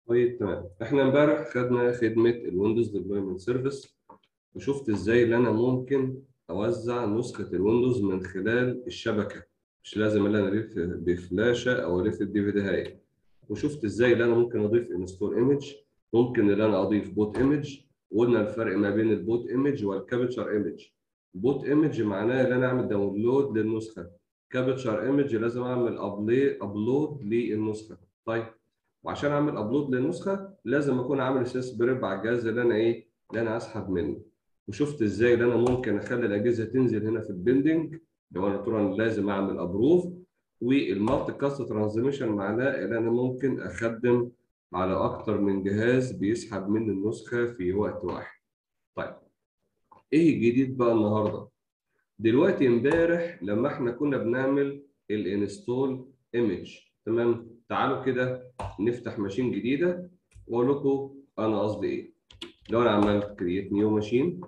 طيب تمام احنا امبارح خدنا خدمه الويندوز ديبلويمنت سيرفيس وشفت ازاي ان انا ممكن اوزع نسخه الويندوز من خلال الشبكه مش لازم ان انا الف بفلاشه او الف بدي في دي هاي وشفت ازاي ان انا ممكن اضيف انستول ايمج ممكن ان انا اضيف بوت ايمج وقلنا الفرق ما بين البوت ايمج والكابتشر ايمج بوت ايمج معناه ان انا اعمل داونلود للنسخه كابتشر ايمج لازم اعمل ابلود للنسخه طيب وعشان اعمل ابلود للنسخه لازم اكون عامل سيس بريب على الجهاز اللي انا ايه اللي انا اسحب منه وشفت ازاي ان انا ممكن اخلي الاجهزه تنزل هنا في البيلدنج لو انا طبعا لازم اعمل ابروف والمالتي كاست ترانزميشن معناه ان انا ممكن اخدم على اكتر من جهاز بيسحب مني النسخه في وقت واحد. طيب ايه الجديد بقى النهارده؟ دلوقتي امبارح لما احنا كنا بنعمل الانستول ايمج تمام؟ تعالوا كده نفتح ماشين جديده واقول لكم انا قصدي ايه. لو انا عملت كرييت نيو ماشين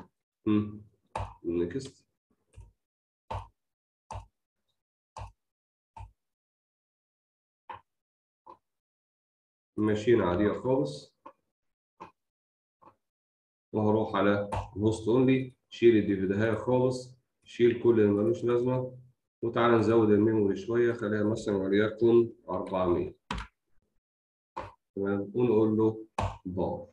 نكست ماشين عادية خالص وهروح على هوست اونلي شيل الديفيدهاية خالص شيل كل اللي ملوش لازمة وتعالى نزود الميموري شوية خليها مثلا وليكن 400 تمام ونقول له باور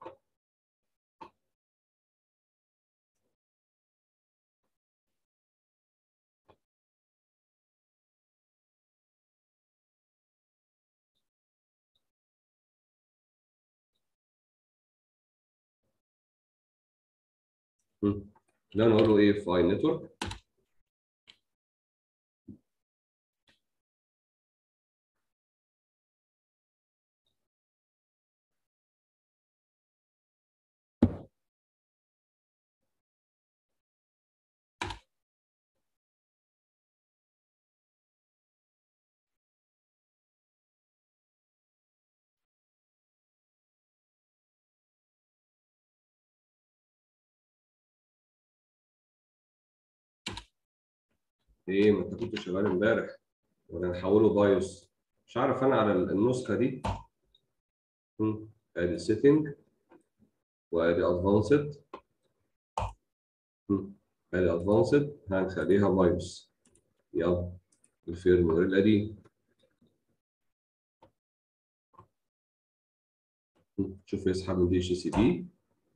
ده نقول له ايه فاي نتورك ايه ما انت كنت شغال امبارح ولا نحوله بايوس مش عارف انا على النسخه دي مم. ادي سيتنج وادي ادفانسد ادي ادفانسد هنخليها بايوس يلا الفيرموير القديم مم. شوف يسحب من دي اتش سي بي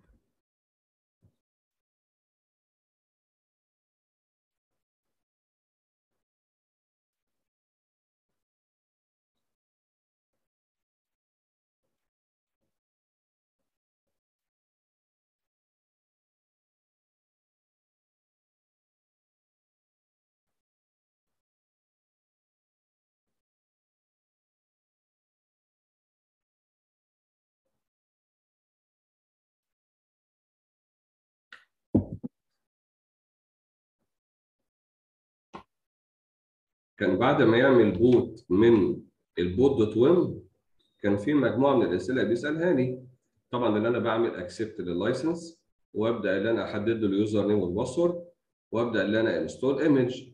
كان بعد ما يعمل بوت من البوت دوت ويم كان في مجموعه من الاسئله بيسالها لي طبعا اللي انا بعمل اكسبت لللايسنس وابدا ان انا احدد له اليوزر نيم والباسورد وابدا ان انا انستول ايمج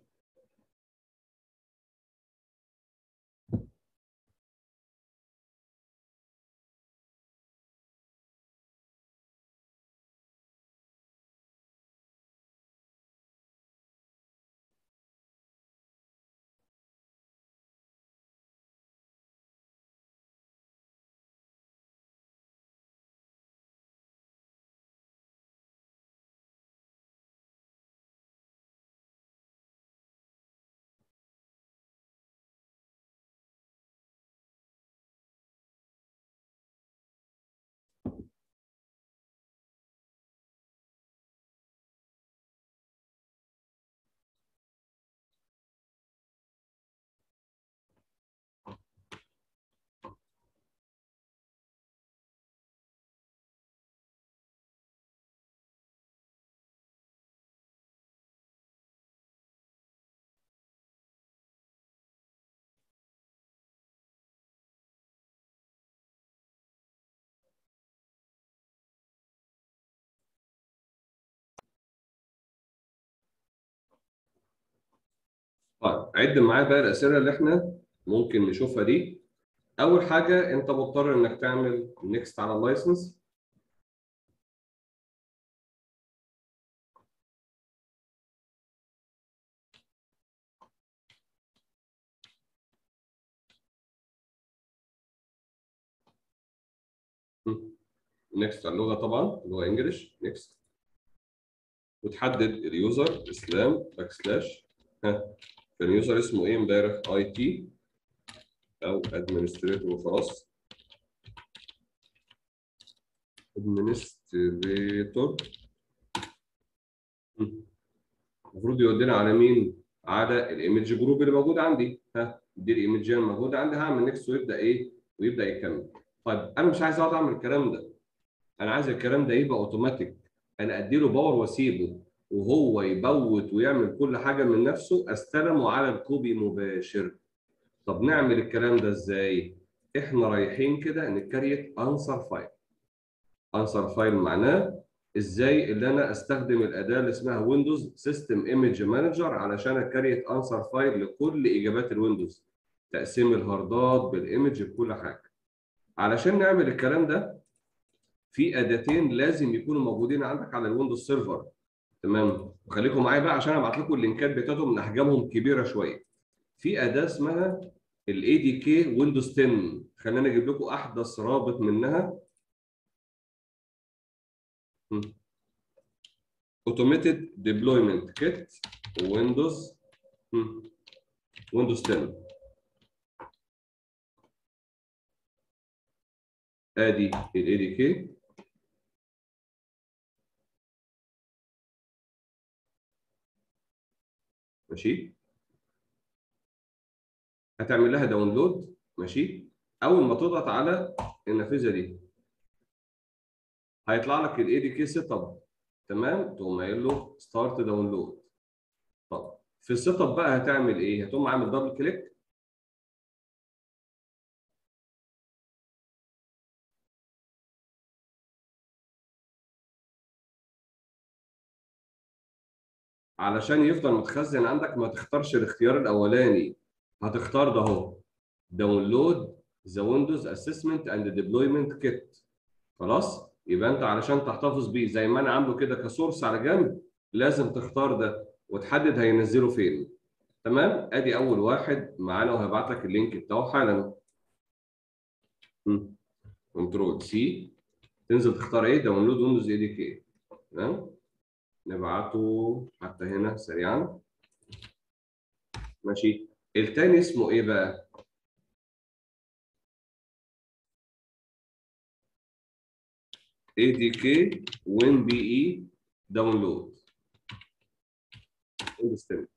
طيب عد معايا بقى الاسئله اللي احنا ممكن نشوفها دي اول حاجه انت مضطر انك تعمل نيكست على اللايسنس نيكست على اللغه طبعا اللي هو انجلش نيكست وتحدد اليوزر اسلام باك سلاش ها كان اليوزر اسمه ايه امبارح اي تي او ادمنستريتور وخلاص ادمنستريتور المفروض يودينا على مين؟ على الايمج جروب اللي موجود عندي ها دي الايمج اللي موجوده عندي هعمل نيكست ويبدا ايه؟ ويبدا يكمل طيب انا مش عايز اقعد اعمل الكلام ده انا عايز الكلام ده يبقى اوتوماتيك انا اديله باور واسيبه وهو يبوت ويعمل كل حاجه من نفسه استلمه على الكوبي مباشر طب نعمل الكلام ده ازاي احنا رايحين كده نكريت انسر فايل انسر فايل معناه ازاي اللي انا استخدم الاداه اللي اسمها ويندوز سيستم ايمج مانجر علشان اكريت انسر فايل لكل اجابات الويندوز تقسيم الهاردات بالايمج بكل حاجه علشان نعمل الكلام ده في اداتين لازم يكونوا موجودين عندك على الويندوز سيرفر تمام وخليكم معايا بقى عشان ابعت لكم اللينكات بتاعتهم من احجامهم كبيره شويه في اداه اسمها الاي دي كي ويندوز 10 خلينا اجيب لكم احدث رابط منها اوتوميتد ديبلويمنت كيت ويندوز ويندوز 10 ادي الاي دي كي ماشي هتعمل لها داونلود ماشي اول ما تضغط على النافذه دي هيطلع لك الاي دي كي سيت اب تمام تقوم قايل له ستارت داونلود طب في السيت اب بقى هتعمل ايه هتقوم عامل دبل كليك علشان يفضل متخزن عندك ما تختارش الاختيار الاولاني هتختار ده اهو داونلود ذا ويندوز اسسمنت اند ديبلويمنت كيت خلاص يبقى انت علشان تحتفظ بيه زي ما انا عامله كده كسورس على جنب لازم تختار ده وتحدد هينزله فين تمام ادي اول واحد معانا وهبعت لك اللينك بتاعه حالا كنترول سي تنزل تختار ايه داونلود ويندوز اي دي كي تمام نبعته حتى هنا سريعا ماشي التاني اسمه ايه بقى ADK Win BE داونلود ويندوز 10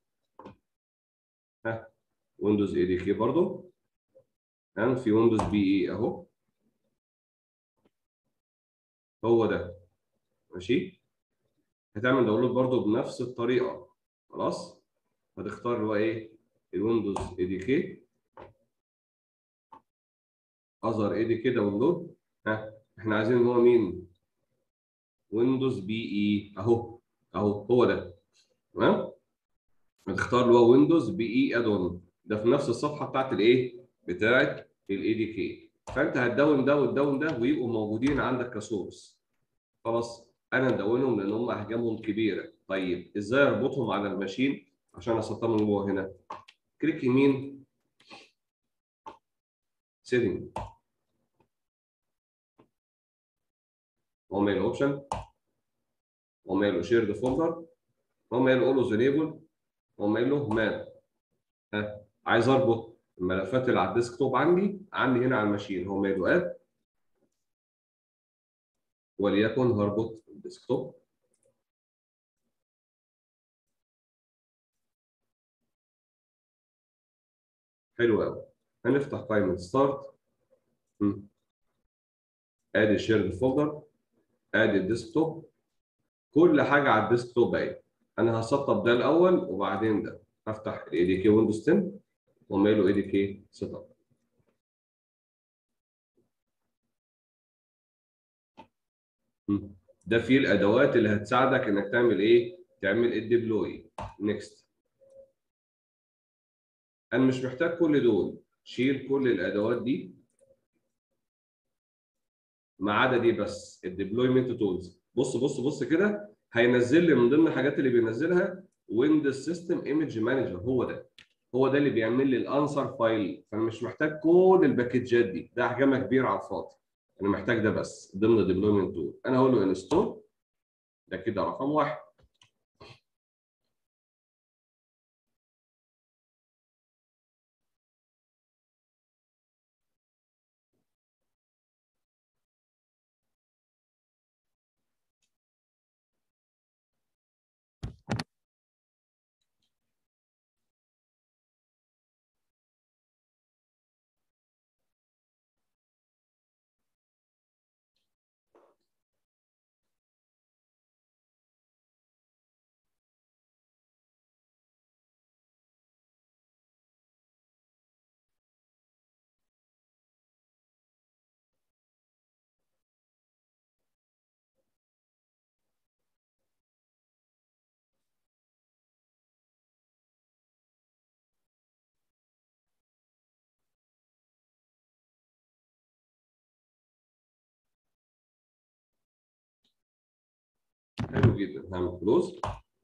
ها ويندوز اي دي كي برضه تمام في ويندوز بي اي اهو هو ده ماشي هتعمل داونلود برضه بنفس الطريقه خلاص هتختار اللي هو ايه الويندوز اي دي كي اظهر اي دي كي داونلود ها احنا عايزين هو مين ويندوز بي اي اهو اهو هو ده تمام هتختار اللي هو ويندوز بي اي ادون ده في نفس الصفحه بتاعت الايه بتاعت الاي دي كي فانت هتدون ده وتدون ده ويبقوا موجودين عندك كسورس خلاص انا مدونهم لان هم احجامهم كبيره طيب ازاي اربطهم على الماشين عشان اسطبهم جوه هنا كليك يمين سيتنج وماله اوبشن وماله شيرد فولدر وماله اولوز انيبل وماله ماب ها عايز اربط الملفات اللي على الديسكتوب عندي عندي هنا على الماشين هو ماله اد وليكن هربط الديسكتوب حلو قوي هنفتح قائمه ستارت ادي الشيرد فولدر ادي الديسكتوب كل حاجه على الديسكتوب اهي انا هسطب ده الاول وبعدين ده هفتح الاي دي كي ويندوز 10 واعمل له اي دي كي سيت اب ده فيه الادوات اللي هتساعدك انك تعمل ايه تعمل الديبلوي نيكست انا مش محتاج كل دول شيل كل الادوات دي ما عدا دي بس الديبلويمنت تولز بص بص بص كده هينزل لي من ضمن الحاجات اللي بينزلها ويندوز سيستم ايمج مانجر هو ده هو ده اللي بيعمل لي الانسر فايل فانا مش محتاج كل الباكجات دي ده احجامها كبيره على الفاضي انا محتاج ده بس ضمن ديبلويمنت تول انا هقول له انستول ده كده رقم واحد حلو جدا هعمل كلوز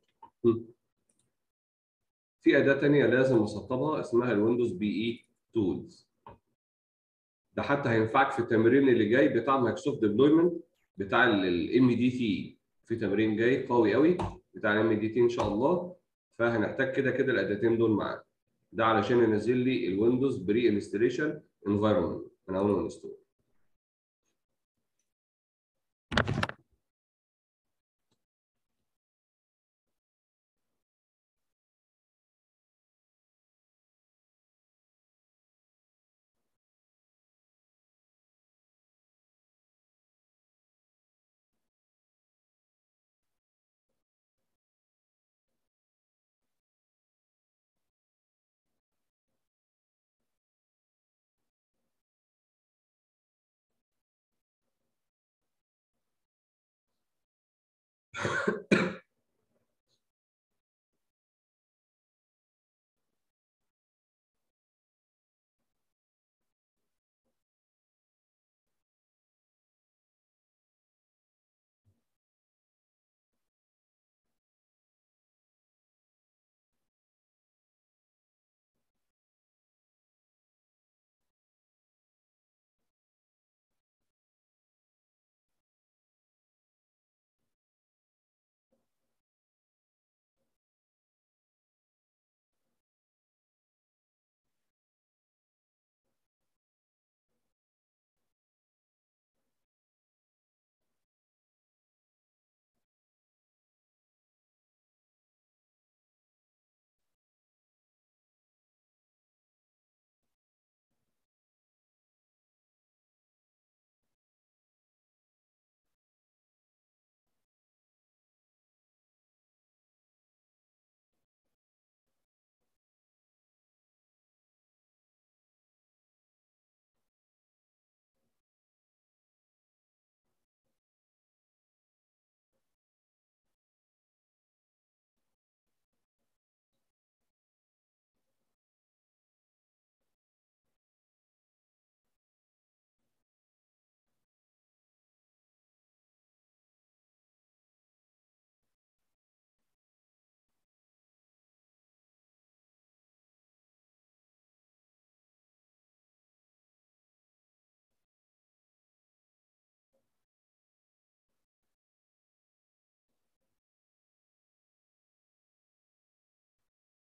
في اداه ثانيه لازم اسطبها اسمها الويندوز بي اي تولز ده حتى هينفعك في التمرين اللي جاي بتاع مايكروسوفت ديبلويمنت بتاع الام دي تي في تمرين جاي قوي قوي بتاع الام دي تي ان شاء الله فهنحتاج كده كده الاداتين دول معانا ده علشان ينزل لي الويندوز بري انستليشن انفايرمنت انا اول ما انستول